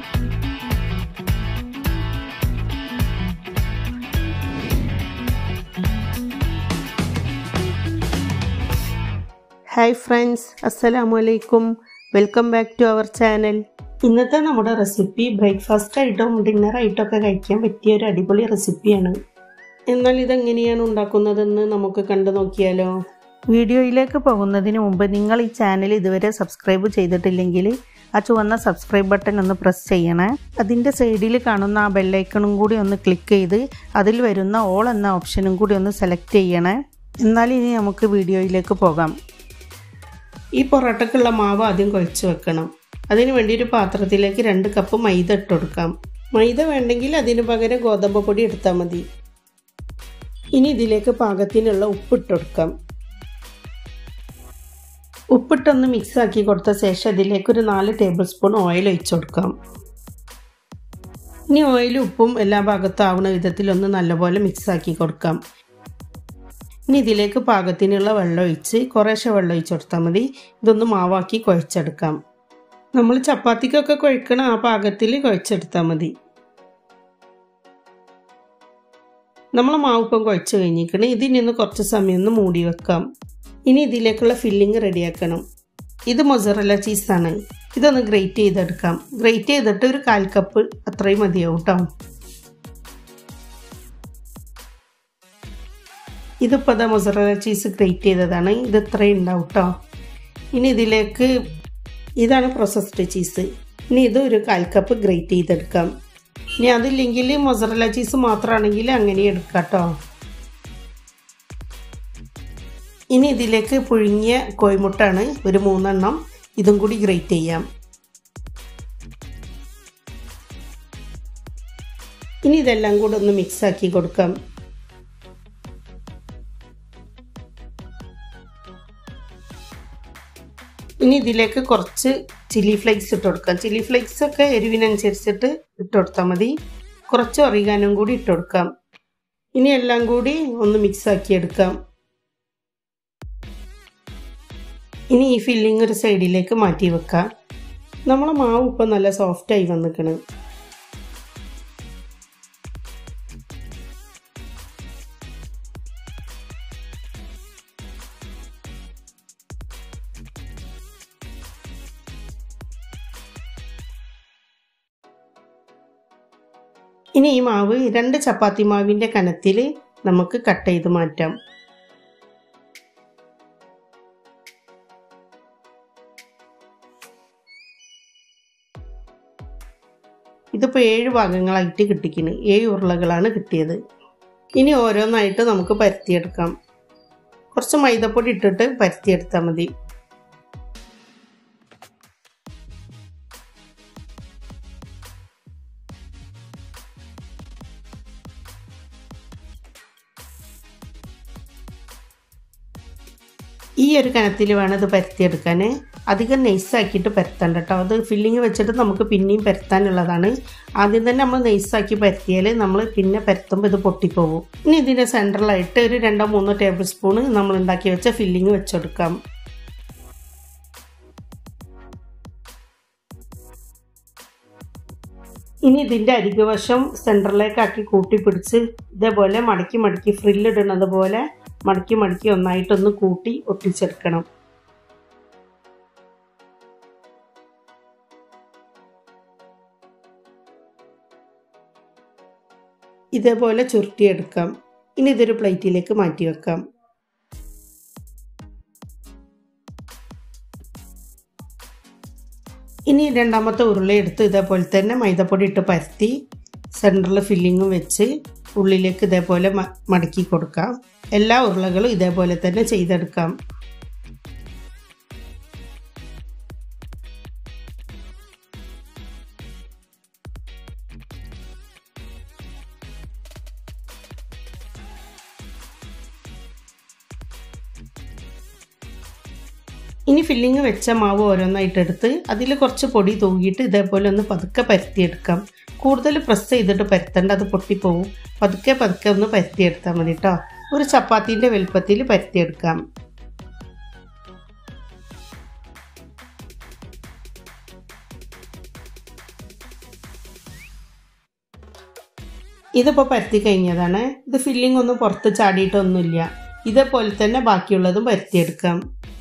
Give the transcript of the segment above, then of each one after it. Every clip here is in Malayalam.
ഹായ് ഫ്രണ്ട്സ് അസ്സലാമു അലൈക്കും welcome back to our channel ഇന്നത്തെ നമ്മുടെ റെസിപ്പി ബ്രേക്ക്ഫാസ്റ്റ് ആയിട്ടും ഡിന്നറായിട്ടും ഒക്കെ കഴിക്കാൻ പറ്റിയ ഒരു അടിപൊളി റെസിപ്പിയാണ് എന്നാൽ ഇതെങ്ങനെയാണ് ഉണ്ടാക്കുന്നതെന്ന് നമുക്ക് കണ്ടു നോക്കിയാലോ വീഡിയോയിലേക്ക് പോകുന്നതിന് മുമ്പ് നിങ്ങൾ ഈ ചാനൽ ഇതുവരെ സബ്സ്ക്രൈബ് ചെയ്തിട്ടില്ലെങ്കിൽ ആ ചുവന്ന സബ്സ്ക്രൈബ് ബട്ടൺ ഒന്ന് പ്രസ് ചെയ്യണേ അതിൻ്റെ സൈഡിൽ കാണുന്ന ആ ബെല്ലൈക്കണും കൂടി ഒന്ന് ക്ലിക്ക് ചെയ്ത് അതിൽ വരുന്ന ഓൾ എന്ന ഓപ്ഷനും കൂടി ഒന്ന് സെലക്ട് ചെയ്യണേ എന്നാൽ ഇനി നമുക്ക് വീഡിയോയിലേക്ക് പോകാം ഈ പൊറോട്ടക്കുള്ള മാവ് ആദ്യം കുഴച്ച് വെക്കണം അതിന് വേണ്ടി ഒരു പാത്രത്തിലേക്ക് രണ്ട് കപ്പ് മൈദ ഇട്ട് കൊടുക്കാം മൈദ വേണ്ടെങ്കിൽ അതിന് പകരം ഗോതമ്പ് പൊടി എടുത്താൽ മതി ഇനി ഇതിലേക്ക് പാകത്തിനുള്ള ഉപ്പ് ഇട്ട് കൊടുക്കാം ഉപ്പിട്ടൊന്ന് മിക്സ് ആക്കി കൊടുത്ത ശേഷം ഇതിലേക്ക് ഒരു നാല് ടേബിൾ സ്പൂൺ ഓയിൽ ഒഴിച്ചു കൊടുക്കാം ഇനി ഓയിലും ഉപ്പും എല്ലാ ഭാഗത്തും ആവുന്ന വിധത്തിൽ ഒന്ന് നല്ലപോലെ മിക്സ് ആക്കി കൊടുക്കാം ഇനി ഇതിലേക്ക് പാകത്തിനുള്ള വെള്ളം ഒഴിച്ച് കുറേശ്ശെ വെള്ളം ഒഴിച്ച് കൊടുത്താൽ മതി ഇതൊന്ന് മാവാക്കി കുഴച്ചെടുക്കാം നമ്മൾ ചപ്പാത്തിക്കൊക്കെ കുഴക്കണ ആ പാകത്തിൽ കുഴച്ചെടുത്താൽ മതി നമ്മൾ മാവ് ഇപ്പം കുഴച്ച് കഴിഞ്ഞിരിക്കണം ഇതിനി ഒന്ന് കുറച്ച് സമയം ഒന്ന് മൂടി വെക്കാം ഇനി ഇതിലേക്കുള്ള ഫില്ലിങ് റെഡിയാക്കണം ഇത് മൊസറല്ല ചീസാണ് ഇതൊന്ന് ഗ്രേറ്റ് ചെയ്തെടുക്കാം ഗ്രേറ്റ് ചെയ്തിട്ട് ഒരു കാൽ കപ്പ് അത്രയും മതിയാവും കേട്ടോ ഇതിപ്പോൾ അതാ മൊസറല ചീസ് ഗ്രേറ്റ് ചെയ്തതാണ് ഇത് ഇത്രയും ഉണ്ടാവും കേട്ടോ ഇനി ഇതിലേക്ക് ഇതാണ് പ്രോസസ്ഡ് ചീസ് ഇനി ഇത് ഒരു കാൽ കപ്പ് ഗ്രേറ്റ് ചെയ്തെടുക്കാം ഇനി അതില്ലെങ്കിൽ മൊസറല ചീസ് മാത്രമാണെങ്കിൽ അങ്ങനെ എടുക്കാം കേട്ടോ ഇനി ഇതിലേക്ക് പുഴുങ്ങിയ കോഴിമുട്ടാണ് ഒരു മൂന്നെണ്ണം ഇതും കൂടി ഗ്രേറ്റ് ചെയ്യാം ഇനി ഇതെല്ലാം കൂടെ ഒന്ന് മിക്സ് ആക്കി കൊടുക്കാം ഇനി ഇതിലേക്ക് കുറച്ച് ചില്ലി ഫ്ലേക്സ് ഇട്ട് കൊടുക്കാം ചില്ലി ഫ്ലേക്സ് ഒക്കെ എരിവിനനുസരിച്ചിട്ട് ഇട്ട് കൊടുത്താൽ മതി കുറച്ച് ഒറിഗാനും കൂടി ഇട്ട് കൊടുക്കാം ഇനി എല്ലാം കൂടി ഒന്ന് മിക്സ് ആക്കി എടുക്കാം ഇനി ഈ ഫില്ലിങ് ഒരു സൈഡിലേക്ക് മാറ്റി വെക്കാം നമ്മളെ മാവ് ഇപ്പം നല്ല സോഫ്റ്റായി വന്നിക്കണ് ഇനി ഈ മാവ് രണ്ട് ചപ്പാത്തി മാവിൻ്റെ കനത്തിൽ നമുക്ക് കട്ട് ചെയ്ത് മാറ്റാം ഇതിപ്പോൾ ഏഴ് ഭാഗങ്ങളായിട്ട് കിട്ടിക്കുന്നു ഏഴ് ഉരുളകളാണ് കിട്ടിയത് ഇനി ഓരോന്നായിട്ട് നമുക്ക് പരത്തിയെടുക്കാം കുറച്ച് മൈദപ്പൊടി ഇട്ടിട്ട് പരത്തിയെടുത്താൽ മതി ഈ ഒരു കനത്തിൽ വേണം ഇത് പരത്തിയെടുക്കാൻ അധികം നൈസാക്കിയിട്ട് പരത്തണ്ട കേട്ടോ അത് ഫില്ലിങ് വെച്ചിട്ട് നമുക്ക് പിന്നെയും പരത്താനുള്ളതാണ് ആദ്യം തന്നെ നമ്മൾ നൈസാക്കി പരത്തിയാൽ നമ്മൾ പിന്നെ പരത്തുമ്പോൾ ഇത് പൊട്ടിപ്പോകും ഇനി ഇതിൻ്റെ സെൻറ്ററിലായിട്ട് ഒരു രണ്ടോ മൂന്നോ ടേബിൾ സ്പൂണ് നമ്മൾ ഉണ്ടാക്കി വെച്ച ഫില്ലിങ് വെച്ചെടുക്കാം ഇനി ഇതിൻ്റെ അരികുവശം സെൻറ്ററിലേക്കാക്കി കൂട്ടി പിടിച്ച് ഇതേപോലെ മടക്കി മടക്കി ഫ്രില്ലിടുന്നത് പോലെ മടക്കി മടക്കി ഒന്നായിട്ടൊന്ന് കൂട്ടി ഒട്ടിച്ചെടുക്കണം ഇതേപോലെ ചുരുട്ടിയെടുക്കാം ഇനി ഇതൊരു പ്ലേറ്റിലേക്ക് മാറ്റി വെക്കാം ഇനി രണ്ടാമത്തെ ഉരുള എടുത്ത് ഇതേപോലെ തന്നെ മൈദപ്പൊടി ഇട്ട് പരത്തി സെൻറ്ററിൽ ഫില്ലിങ്ങും വെച്ച് ഉള്ളിലേക്ക് ഇതേപോലെ മടക്കി കൊടുക്കാം എല്ലാ ഉരുളകളും ഇതേപോലെ തന്നെ ചെയ്തെടുക്കാം ഇനി ഫില്ലിങ് വെച്ച മാവ് ഓരോന്നായിട്ട് എടുത്ത് അതിൽ കുറച്ച് പൊടി തൂകിയിട്ട് ഇതേപോലെ ഒന്ന് പതുക്കെ പരത്തിയെടുക്കാം കൂടുതൽ പ്രസ് ചെയ്തിട്ട് പരത്തേണ്ട അത് പൊട്ടിപ്പോവും പതുക്കെ പതുക്കെ ഒന്ന് പരത്തിയെടുത്താൽ മതി കേട്ടോ ഒരു ചപ്പാത്തിൻ്റെ വലുപ്പത്തിൽ പരത്തിയെടുക്കാം ഇതിപ്പോൾ പരത്തി കഴിഞ്ഞതാണ് ഇത് ഫില്ലിംഗ് ഒന്നും പുറത്ത് ചാടിയിട്ടൊന്നുമില്ല ഇതേപോലെ തന്നെ ബാക്കിയുള്ളതും പരത്തിയെടുക്കാം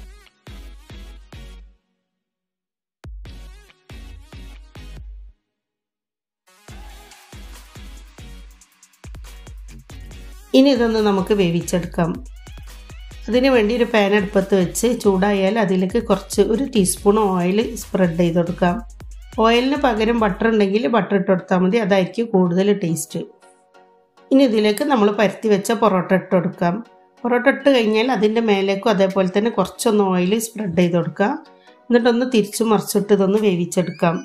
ഇനി ഇതൊന്ന് നമുക്ക് വേവിച്ചെടുക്കാം അതിന് വേണ്ടി ഒരു പാൻ അടുപ്പത്ത് വെച്ച് ചൂടായാൽ അതിലേക്ക് കുറച്ച് ഒരു ടീസ്പൂൺ ഓയിൽ സ്പ്രെഡ് ചെയ്ത് കൊടുക്കാം ഓയിലിന് പകരം ബട്ടർ ഉണ്ടെങ്കിൽ ബട്ടർ ഇട്ട് കൊടുത്താൽ മതി അതായിരിക്കും കൂടുതൽ ടേസ്റ്റ് ഇനി ഇതിലേക്ക് നമ്മൾ പരത്തി വെച്ച പൊറോട്ട ഇട്ട് കൊടുക്കാം പൊറോട്ട ഇട്ട് കഴിഞ്ഞാൽ അതിൻ്റെ മേലേക്കും അതേപോലെ തന്നെ കുറച്ചൊന്ന് ഓയിൽ സ്പ്രെഡ് ചെയ്ത് കൊടുക്കുക എന്നിട്ടൊന്ന് തിരിച്ചു മറിച്ചിട്ട് ഇതൊന്ന് വേവിച്ചെടുക്കാം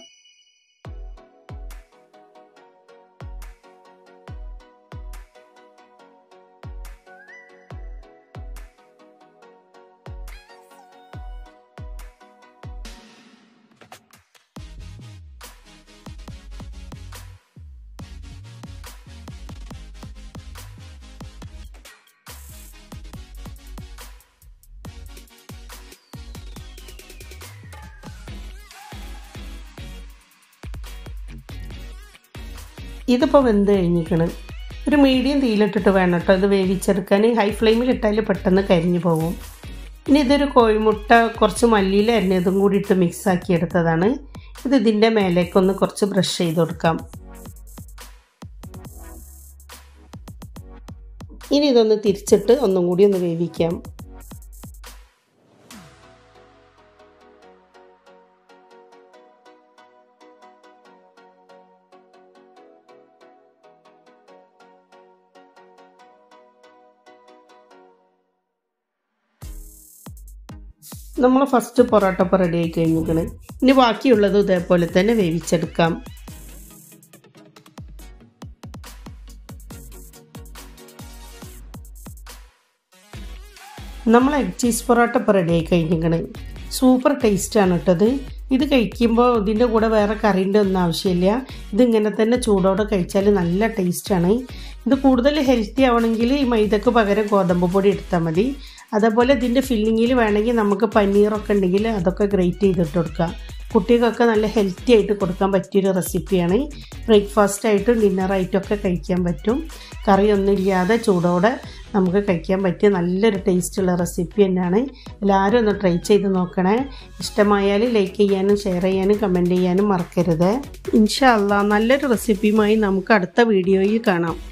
ഇതിപ്പോൾ വെന്ത് കഴിഞ്ഞിരിക്കണ് ഒരു മീഡിയം തീയിലിട്ടിട്ട് വേണം കേട്ടോ ഇത് വേവിച്ചെടുക്കാൻ ഹൈ ഫ്ലെയിമിൽ ഇട്ടാൽ പെട്ടെന്ന് കരിഞ്ഞു പോകും ഇനി ഇതൊരു കോഴിമുട്ട കുറച്ച് മല്ലിയിൽ അരിഞ്ഞതും കൂടി ഇട്ട് മിക്സ് ആക്കി എടുത്തതാണ് ഇത് ഇതിൻ്റെ മേലേക്കൊന്ന് കുറച്ച് ബ്രഷ് ചെയ്ത് കൊടുക്കാം ഇനി ഇതൊന്ന് തിരിച്ചിട്ട് ഒന്നും കൂടി ഒന്ന് വേവിക്കാം നമ്മൾ ഫസ്റ്റ് പൊറോട്ട ഇപ്പോൾ റെഡി ആയി കഴിഞ്ഞിരിക്കണ് ഇനി ബാക്കിയുള്ളത് ഇതേപോലെ തന്നെ വേവിച്ചെടുക്കാം നമ്മൾ എഗ് ചീസ് പൊറോട്ട ഇപ്പോൾ റെഡി ആയി കഴിഞ്ഞിരിക്കണ് സൂപ്പർ ടേസ്റ്റാണ് കേട്ടത് ഇത് കഴിക്കുമ്പോൾ ഇതിൻ്റെ കൂടെ വേറെ കറീൻ്റെ ഒന്നും ആവശ്യമില്ല ഇതിങ്ങനെ തന്നെ ചൂടോടെ കഴിച്ചാൽ നല്ല ടേസ്റ്റാണ് ഇത് കൂടുതൽ ഹെൽത്തി ആവണമെങ്കിൽ ഈ മൈദക്ക് പകരം ഗോതമ്പ് പൊടി എടുത്താൽ മതി അതേപോലെ ഇതിൻ്റെ ഫില്ലിങ്ങിൽ വേണമെങ്കിൽ നമുക്ക് പനീറൊക്കെ ഉണ്ടെങ്കിൽ അതൊക്കെ ഗ്രേറ്റ് ചെയ്തിട്ട് കൊടുക്കാം കുട്ടികൾക്കൊക്കെ നല്ല ഹെൽത്തി ആയിട്ട് കൊടുക്കാൻ പറ്റിയൊരു റെസിപ്പിയാണ് ബ്രേക്ക്ഫാസ്റ്റ് ആയിട്ടും ഡിന്നറായിട്ടും ഒക്കെ കഴിക്കാൻ പറ്റും കറിയൊന്നും ഇല്ലാതെ ചൂടോടെ നമുക്ക് കഴിക്കാൻ പറ്റിയ നല്ലൊരു ടേസ്റ്റുള്ള റെസിപ്പി തന്നെയാണ് എല്ലാവരും ഒന്ന് ട്രൈ ചെയ്ത് നോക്കണേ ഇഷ്ടമായാൽ ലൈക്ക് ചെയ്യാനും ഷെയർ ചെയ്യാനും കമൻറ്റ് ചെയ്യാനും മറക്കരുത് ഇൻഷാ അല്ലാ നല്ലൊരു റെസിപ്പിയുമായി നമുക്ക് അടുത്ത വീഡിയോയിൽ കാണാം